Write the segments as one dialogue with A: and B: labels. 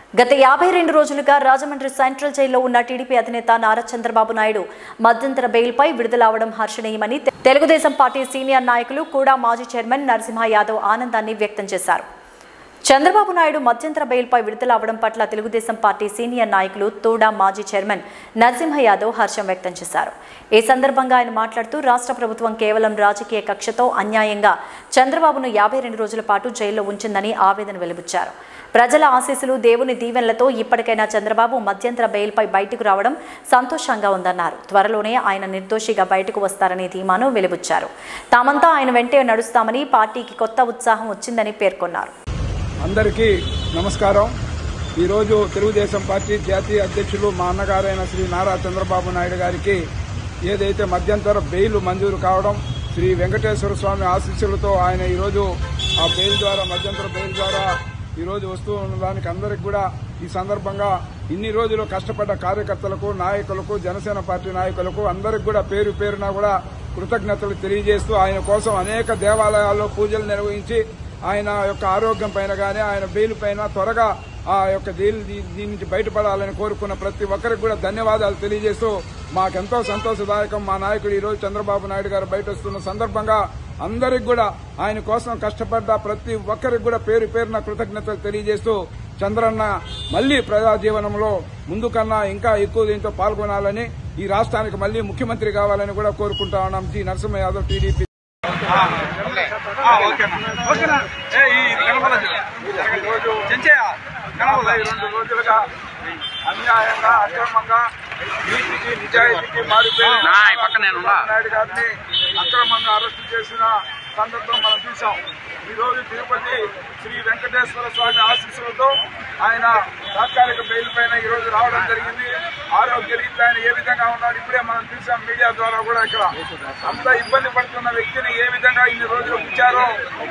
A: గత యాభై రెండు రోజులుగా రాజమండ్రి సెంట్రల్ జైల్లో ఉన్న టీడీపీ అధినేత నారా చంద్రబాబు నాయుడు మధ్యంతర బెయిల్పై విడుదల అవడం హర్షణీయమని తె- తెలుగుదేశం పార్టీ సీనియర్ నాయకులు కూడా మాజీ చైర్మన్ నరసింహ యాదవ్ ఆనందాన్ని వ్యక్తం చేశారు చంద్రబాబు నాయుడు మధ్యంతర బెయిల్పై విడుదల అవడం పట్ల తెలుగుదేశం పార్టీ సీనియర్ నాయకులు తోడా మాజీ చైర్మన్ నరసింహ యాదవ్ హర్షం వ్యక్తం చేశారు ఈ సందర్భంగా ఆయన మాట్లాడుతూ రాష్ట్ర ప్రభుత్వం కేవలం రాజకీయ కక్షతో అన్యాయంగా చంద్రబాబును యాభై రెండు రోజుల పాటు జైల్లో ఉంచిందని ఆవేదన వెలిబుచ్చారు ప్రజల ఆశీస్సులు దేవుని దీవెనలతో ఇప్పటికైనా చంద్రబాబు మధ్యంతర బెయిల్పై బయటకు రావడం సంతోషంగా ఉందన్నారు త్వరలోనే ఆయన నిర్దోషిగా బయటకు వస్తారని ధీమాను వెలిబుచ్చారు తామంతా ఆయన వెంటే నడుస్తామని పార్టీకి కొత్త ఉత్సాహం వచ్చిందని పేర్కొన్నారు
B: అందరికీ నమస్కారం ఈరోజు తెలుగుదేశం పార్టీ జాతీయ అధ్యక్షులు మా అన్నగారైన శ్రీ నారా చంద్రబాబు నాయుడు గారికి ఏదైతే మధ్యంతర బెయిల్ మంజూరు కావడం శ్రీ వెంకటేశ్వర స్వామి ఆశీస్సులతో ఆయన ఈరోజు ఆ బెయిల్ ద్వారా మధ్యంతర బెయిల్ ద్వారా ఈరోజు వస్తూ ఉన్న దానికి అందరికి కూడా ఈ సందర్భంగా ఇన్ని రోజులు కష్టపడ్డ కార్యకర్తలకు నాయకులకు జనసేన పార్టీ నాయకులకు అందరికి కూడా పేరు పేరున కూడా కృతజ్ఞతలు తెలియజేస్తూ ఆయన కోసం అనేక దేవాలయాల్లో పూజలు నిర్వహించి ఆయన యొక్క ఆరోగ్యం పైన కానీ ఆయన బెయిల్ పైన త్వరగా ఆ యొక్క జైలు దీ- దీని నుంచి బయటపడాలని కోరుకున్న ప్రతి ఒక్కరికి కూడా ధన్యవాదాలు తెలియజేస్తూ మాకెంతో సంతోషదాయకం మా నాయకుడు ఈ రోజు చంద్రబాబు నాయుడు గారు బయట వస్తున్న సందర్భంగా అందరికి కూడా ఆయన కోసం కష్టపడ్డ ప్రతి ఒక్కరికి కూడా పేరు పేరున కృతజ్ఞతలు తెలియజేస్తూ చంద్రన్న మళ్లీ ప్రజా జీవనంలో ముందు కన్నా ఇంకా ఎక్కువ దీంతో పాల్గొనాలని ఈ రాష్ట్రానికి మళ్లీ ముఖ్యమంత్రి కావాలని కూడా కోరుకుంటా ఉన్నాం జి నరసింహ యాదవ్ టీడీపీ
C: ఓకేనా ఏ ఈ కనపడదు
B: రోజు
C: చెంచయ్య
B: నలభై రెండు రోజులుగా అన్యాయంగా అక్రమంగా నీతికి నిజాయితీకి మారిపోయిన
C: నా, ఈ పక్కన నేనున్నా.
B: నాయుడు గారిని అక్రమంగా అరెస్టు చేసిన సందర్భం మనం చూసాం ఈ రోజు తిరుపతి శ్రీ వెంకటేశ్వర స్వామి ఆశీస్సులతో ఆయన తాత్కాలిక బెయిల్ పైన ఈ రోజు రావడం జరిగింది ఆరోగ్య రీత్యా ఆయన ఏ విధంగా ఉన్నాడు ఇప్పుడే మనం చూసాం మీడియా ద్వారా కూడా ఇక్కడ అంత ఇబ్బంది పడుతున్న వ్యక్తిని ఏ విధంగా ఇన్ని రోజులు ఉంచారో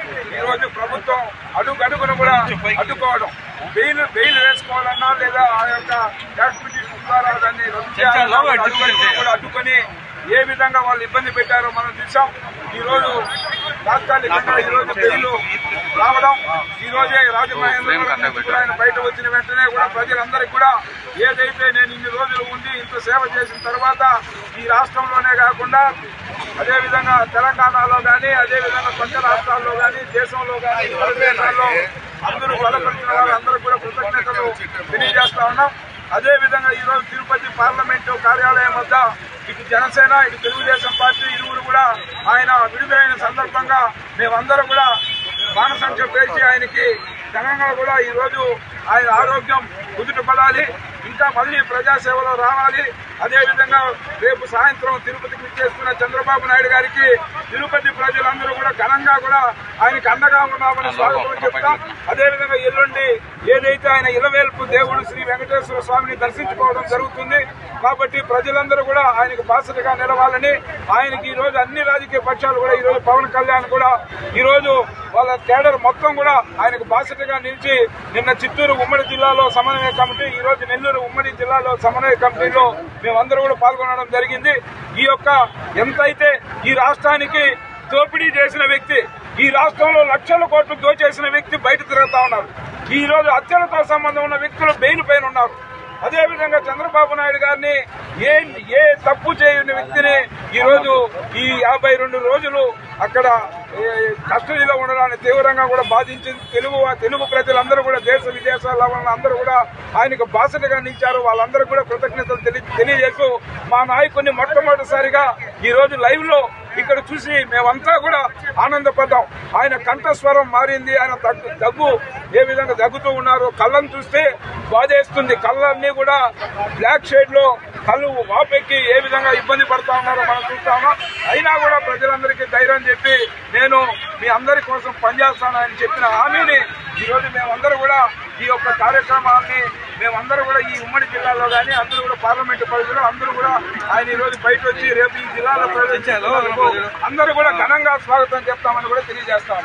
B: ఈ రోజు ప్రభుత్వం అడుగు అడుగును కూడా అడ్డుకోవడం బెయిల్ బెయిల్ వేసుకోవాలన్నా లేదా ఆ యొక్క ట్యాక్స్ పిటిషన్ ద్వారా దాన్ని రద్దు చేయాలన్నా కూడా అడుగు అడుగును కూడా అడ్డుకొని ఏ విధంగా వాళ్ళు ఇబ్బంది పెట్టారో మనం చూసాం ఈ రోజు తాత్కాలికంగా ఈ రోజు బెయిల్ రావడం ఈ రోజే రాజమహేంద్రవరం నుంచి కూడా ఆయన బయట వచ్చిన వెంటనే కూడా ప్రజలందరికీ కూడా ఏదైతే నేను ఇన్ని రోజులు ఉండి ఇంత సేవ చేసిన తర్వాత ఈ రాష్ట్రంలోనే కాకుండా అదేవిధంగా తెలంగాణలో కానీ అదేవిధంగా పక్క రాష్ట్రాల్లో కానీ దేశంలో కానీ ఇతర దేశాల్లో అందరూ బలపరిచిన వాళ్ళందరూ కూడా కృతజ్ఞతలు తెలియజేస్తా ఉన్నాం అదే విధంగా ఈ రోజు తిరుపతి పార్లమెంటు కార్యాలయం వద్ద ఇటు జనసేన ఇటు తెలుగుదేశం పార్టీ ఇరువురు కూడా ఆయన విడుదలైన సందర్భంగా మేమందరం కూడా బాణసంఖ్య పేర్చి ఆయనకి ఘనంగా కూడా ఈ రోజు ఆయన ఆరోగ్యం కుదుట పడాలి ఇంకా మళ్ళీ ప్రజాసేవలో రావాలి అదేవిధంగా రేపు సాయంత్రం తిరుపతికి విచ్చేస్తున్న చంద్రబాబు నాయుడు గారికి తిరుపతి ప్రజలందరూ కూడా ఘనంగా కూడా ఆయనకి అండగా ఉన్నామని స్వాగతం చెప్తాం అదేవిధంగా ఎల్లుండి ఏదైతే ఆయన ఇలవేల్పు దేవుడు శ్రీ వెంకటేశ్వర స్వామిని దర్శించుకోవడం జరుగుతుంది కాబట్టి ప్రజలందరూ కూడా ఆయనకు బాసటగా నిలవాలని ఆయనకి ఈ రోజు అన్ని రాజకీయ పక్షాలు కూడా ఈ రోజు పవన్ కళ్యాణ్ కూడా ఈ రోజు వాళ్ళ కేడర్ మొత్తం కూడా ఆయనకు బాసటగా నిలిచి నిన్న చిత్తూరు ఉమ్మడి జిల్లాలో సమన్వయ కమిటీ ఈ రోజు నెల్లూరు ఉమ్మడి జిల్లాలో సమన్వయ కమిటీలో మేమందరూ కూడా పాల్గొనడం జరిగింది ఈ యొక్క ఎంతైతే ఈ రాష్ట్రానికి దోపిడీ చేసిన వ్యక్తి ఈ రాష్ట్రంలో లక్షల కోట్లు దోచేసిన వ్యక్తి బయట తిరుగుతా ఉన్నారు ఈ రోజు హత్యలతో సంబంధం ఉన్న వ్యక్తులు బెయిల్ పైన ఉన్నారు అదేవిధంగా చంద్రబాబు నాయుడు గారిని ఏ ఏ తప్పు చేయని వ్యక్తిని ఈ రోజు ఈ యాభై రెండు రోజులు అక్కడ ఏ, కస్టడీలో ఉండడాన్ని తీవ్రంగా కూడా బాధించింది తెలుగు తెలుగు ప్రజలందరూ కూడా దేశ విదేశాల వల్ల అందరూ కూడా ఆయనకు బాసటగా నిలిచారు వాళ్ళందరూ కూడా కృతజ్ఞతలు తెలి- తెలియజేస్తూ మా నాయకుడిని మొట్టమొదటిసారిగా ఈ రోజు లైవ్ లో ఇక్కడ చూసి మేమంతా కూడా ఆనందపడ్డాం ఆయన కంఠస్వరం మారింది ఆయన దగ్గు దగ్గు ఏ విధంగా దగ్గుతూ ఉన్నారు కళ్ళను చూస్తే బాధేస్తుంది కళ్ళన్నీ కూడా బ్లాక్ షేడ్ లో కళ్ళు వాపెక్కి ఏ విధంగా ఇబ్బంది పడతా ఉన్నారో మనం చూస్తాము అయినా కూడా ప్రజలందరికీ ధైర్యం చెప్పి నేను మీ అందరి కోసం పనిచేస్తానని చెప్పిన హామీని ఈ రోజు మేమందరూ కూడా ఈ యొక్క కార్యక్రమాన్ని మేమందరూ కూడా ఈ ఉమ్మడి జిల్లాలో కానీ అందరూ కూడా పార్లమెంటు పరిధిలో అందరూ కూడా ఆయన ఈ రోజు బయట వచ్చి రేపు ఈ జిల్లాలో ప్రవేశించారు అందరూ కూడా ఘనంగా స్వాగతం చెప్తామని కూడా తెలియజేస్తాం